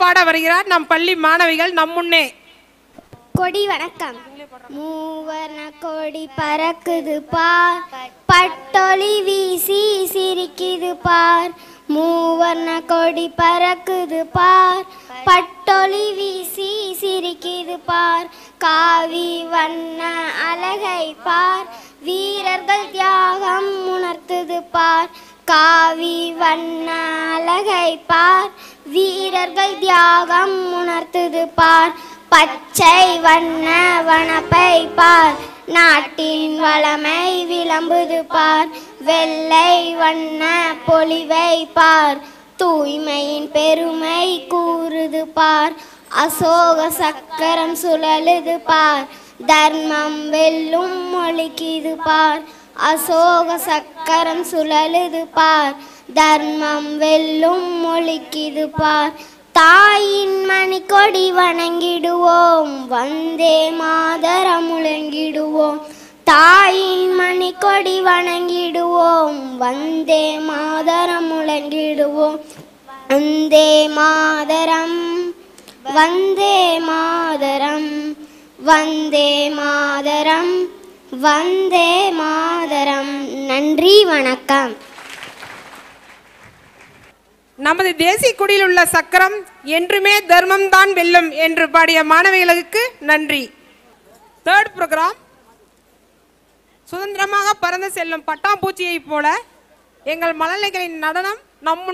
பாட வருகிறார் நம் பள்ளி மாணவிகள் நம் முன்னே கொடி வணக்கம் மூவர்ண கொடி பறக்குது பார் பட்டொளி வீசி சிரிக்குது பார் மூவர்ண கொடி பறக்குது பார் பட்டொளி வீசி சிரிக்குது பார் காவி வண்ண அழகை பார் வீரர்கள் தியாகம் உணர்த்துது பார் காவி வண்ண அழகை பார் வீரர்கள் தியாகம் உணர்த்துது பார் பச்சை வண்ண வனப்பை பார் நாட்டின் வளமை விளம்புது பார் வெள்ளை வண்ண பொலிவை பார் தூய்மையின் பெருமை கூறுது பார் அசோக சக்கரம் சுழலுது பார் தர்மம் வெல்லும் மொழிக்குது பார் அசோக சக்கரம் சுழலுது பார் தர்மம் வெல்லும் மொழிக்குது பார் தாயின் மணிக்கொடி வணங்கிடுவோம் வந்தே மாதரம் முழங்கிடுவோம் தாயின் மணிக்கொடி வணங்கிடுவோம் வந்தே மாதரம் முழங்கிடுவோம் வந்தே மாதரம் வந்தே மாதரம் வந்தே மாதரம் வந்தே மாதரம் நன்றி வணக்கம் நமது தேசிய கொடியில் உள்ள சக்கரம் என்றுமே தர்மம் தான் வெல்லும் என்று பாடிய மாணவிகளுக்கு நன்றி தேர்ட் ப்ரோக்ராம் சுதந்திரமாக பறந்து செல்லும் பட்டாம்பூச்சியைப் போல எங்கள் மழலைகளின் நடனம் நம் முன்